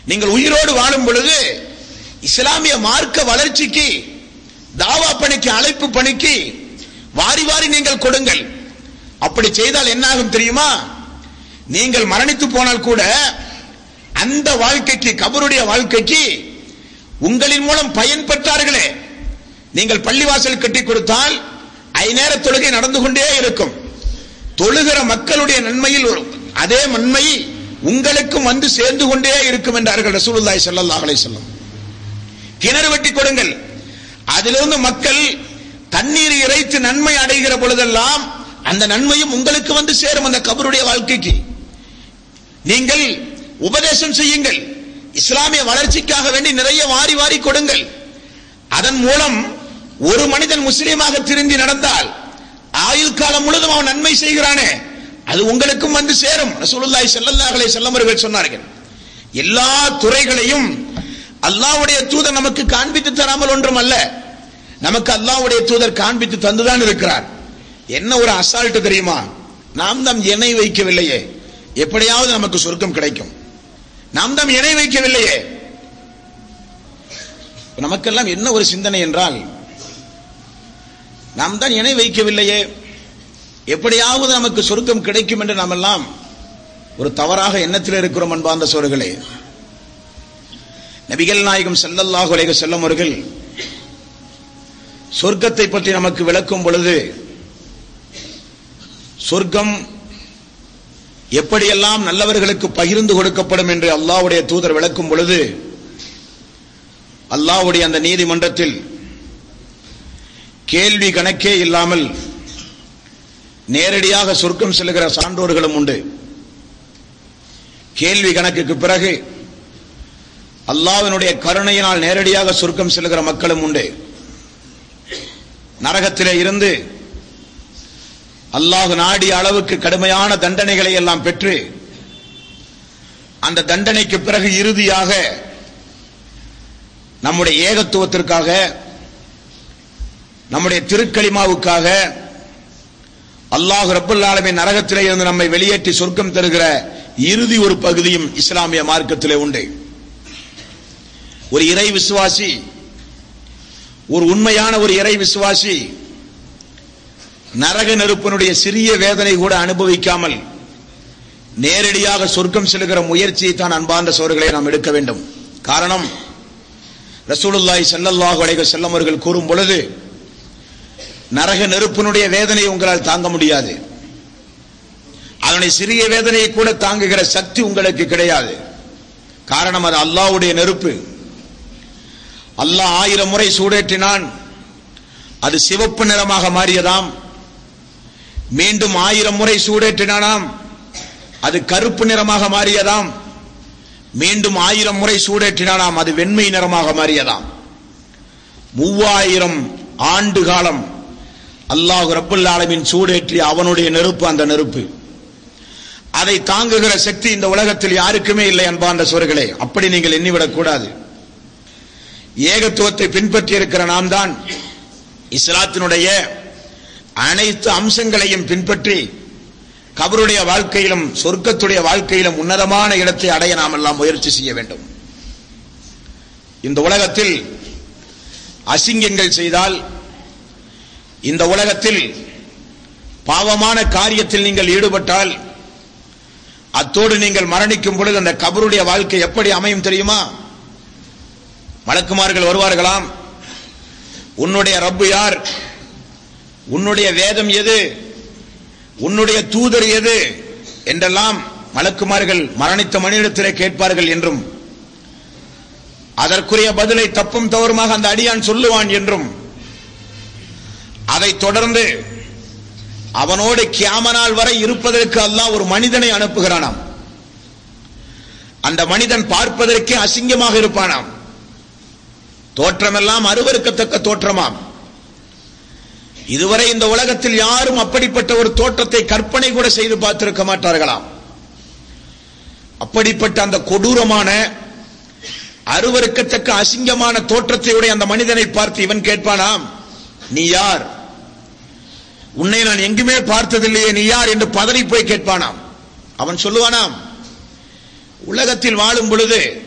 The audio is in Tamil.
நீங்கள் உயிரோடு வாழும் பொழுது இஸ்லாமிய மார்க்க வளர்ச்சிக்கு தாவா பணிக்கு அழைப்பு பணிக்கு வாரி வாரி நீங்கள் கொடுங்கள் அப்படி செய்தால் என்ன ஆகும் தெரியுமா நீங்கள் மரணித்து போனால் கூட அந்த வாழ்க்கைக்கு கபருடைய வாழ்க்கைக்கு உங்களின் மூலம் பயன் பெற்றார்களே நீங்கள் பள்ளிவாசல் கட்டி கொடுத்தால் ஐநேர தொழுகை நடந்து கொண்டே இருக்கும் தொழுகிற மக்களுடைய நன்மையில் ஒரு அதே நன்மை உங்களுக்கும் வந்து சேர்ந்து கொண்டே இருக்கும் என்றார்கள் ரசூலுல்லாஹி ஸல்லல்லாஹு அலைஹி வஸல்லம் கிணறு வெட்டி கொடுங்கள் அதிலிருந்து மக்கள் தண்ணீர் இறைத்து நன்மை அடைகிற பொழுதெல்லாம் அந்த நன்மையும் உங்களுக்கு வந்து சேரும் அந்த கபருடைய வாழ்க்கைக்கு நீங்கள் உபதேசம் செய்யுங்கள் இஸ்லாமிய வளர்ச்சிக்காக வேண்டி நிறைய வாரி வாரி கொடுங்கள் அதன் மூலம் ஒரு மனிதன் முஸ்லீமாக திரும்பி நடந்தால் ஆயுள் காலம் முழுதும் அவன் நன்மை செய்கிறானே அது உங்களுக்கும் வந்து சேரும் ரசூலுல்லாஹி ஸல்லல்லாஹு அலைஹி வஸல்லம் அவர்கள் சொன்னார்கள் எல்லா துறைகளையும் அல்லாஹ்வுடைய தூதர் நமக்கு காண்பித்து தராமல் ஒன்றும் அல்ல நமக்கு அல்லாஹ்வுடைய தூதர் காண்பித்து தந்துதான் இருக்கிறார் என்ன ஒரு அசால்ட் தெரியுமா நாம் தான் இணை வைக்கவில்லையே எப்படியாவது நமக்கு சொர்க்கம் கிடைக்கும் நாம் தான் இணை வைக்கவில்லையே நமக்கெல்லாம் என்ன ஒரு சிந்தனை என்றால் நாம் தான் இணை வைக்கவில்லையே எப்படியாவது நமக்கு சொர்க்கம் கிடைக்கும் என்று நாம் எல்லாம் ஒரு தவறாக எண்ணத்தில் இருக்கிறோம் அன்பார்ந்த சோர்களே நபிகள் நாயகம் ஸல்லல்லாஹு அலைஹி வஸல்லம் அவர்கள் சொர்க்கத்தை பற்றி நமக்கு விளக்கும் பொழுது சொர்க்கம் எப்படியெல்லாம் நல்லவர்களுக்கு பகிர்ந்து கொடுக்கப்படும் என்று அல்லாஹ்வுடைய தூதர் விளக்கும் பொழுது அல்லாஹ்வுடைய அந்த நீதிமன்றத்தில் கேள்வி கணக்கே இல்லாமல் நேரடியாக சொர்க்கம் செல்லுகிற சான்றோர்களும் உண்டு கேள்வி கணக்குக்கு பிறகு அல்லாஹ்வினுடைய கருணையினால் நேரடியாக சொர்க்கம் செல்லுகிற மக்களும் உண்டு நரகத்திலே இருந்து அல்லாஹ் நாடிய அளவுக்கு கடுமையான தண்டனைகளை எல்லாம் பெற்று அந்த தண்டனைக்கு பிறகு இறுதியாக நம்முடைய ஏகத்துவத்திற்காக நம்முடைய திருக்களிமாவுக்காக அல்லாஹ் ரப்பல் ஆலமீன் நரகத்திலே இருந்து நம்மை வெளியேற்றி சொர்க்கம் தருகிற இறுதி ஒரு பகுதியும் இஸ்லாமிய மார்க்கத்திலே உண்டு ஒரு இறை விசுவாசி ஒரு உண்மையான ஒரு இறை விசுவாசி நரக நெருப்பனுடைய சிறிய வேதனை கூட அனுபவிக்காமல் நேரடியாக சொர்க்கம் செல்கிற முயற்சியை தான் அன்பார்ந்த சோர்களை நாம் எடுக்க வேண்டும் காரணம் ரசூலுல்லாஹி ஸல்லல்லாஹு அலைஹி வஸல்லம் அவர்கள் கூறும் பொழுது நரக நெருப்பினுடைய வேதனையை உங்களால் தாங்க முடியாது அதனுடைய சிறிய வேதனையை கூட தாங்குகிற சக்தி உங்களுக்கு கிடையாது காரணம் அது அல்லாஹ்வுடைய நெருப்பு அல்லாஹ் ஆயிரம் முறை சூடேற்றினான் அது சிவப்பு நிறமாக மாறியதாம் மீண்டும் ஆயிரம் முறை சூடேற்றினானாம் அது கருப்பு நிறமாக மாறியதாம் மீண்டும் ஆயிரம் முறை சூடேற்றினானாம் அது வெண்மை நிறமாக மாறியதாம் மூவாயிரம் ஆண்டு காலம் அல்லாஹ் ரப்புல் ஆலமின் சூடேற்றி அவனுடைய நெருப்பு அந்த நெருப்பு அதை தாங்குகிற சக்தி இந்த உலகத்தில் யாருக்குமே இல்லை அன்பார்ந்த சோர்களே அப்படி நீங்கள் எண்ணிவிடக் கூடாது ஏகத்துவத்தை பின்பற்றி இருக்கிற நாம் தான் இஸ்லாத்தினுடைய அனைத்து அம்சங்களையும் பின்பற்றி கபருடைய வாழ்க்கையிலும் சொர்க்கத்துடைய வாழ்க்கையிலும் உன்னதமான இடத்தை அடைய நாம் எல்லாம் முயற்சி செய்ய வேண்டும் இந்த உலகத்தில் அசிங்கங்கள் செய்தால் இந்த உலகத்தில் பாவமான காரியத்தில் நீங்கள் ஈடுபட்டால் அத்தோடு நீங்கள் மரணிக்கும் பொழுது அந்த கபருடைய வாழ்க்கை எப்படி அமையும் தெரியுமா மலக்குமார்கள் வருவார்களாம் உன்னுடைய ரப்பு யார் உன்னுடைய வேதம் எது உன்னுடைய தூதர் எது என்றெல்லாம் மலக்குமார்கள் மரணித்த மனிதத்திலே கேட்பார்கள் என்றும் அதற்குரிய பதிலை தப்பும் தவறுமாக அந்த அடியான் சொல்லுவான் என்றும் அதைத் தொடர்ந்து அவனோடு கியாமனால் வரை இருப்பதற்கு அல்லாஹ் ஒரு மனிதனை அனுப்புகிறானாம் அந்த மனிதன் பார்ப்பதற்கே அசிங்கமாக இருப்பானாம் தோற்றமெல்லாம் அருவருக்கத்தக்க தோற்றமாம் இதுவரை இந்த உலகத்தில் யாரும் அப்படிப்பட்ட ஒரு தோற்றத்தை கற்பனை கூட செய்து பார்த்திருக்க மாட்டார்களாம் அப்படிப்பட்ட அந்த கொடூரமான அருவருக்கத்தக்க அசிங்கமான தோற்றத்தை உடைய அந்த மனிதனை பார்த்து இவன் கேட்பானாம் நீ யார் உன்னை நான் எங்குமே பார்த்ததில்லையே நீ யார் என்று பதறி போய் கேட்பானாம் அவன் சொல்லுவானாம் உலகத்தில் வாழும் பொழுது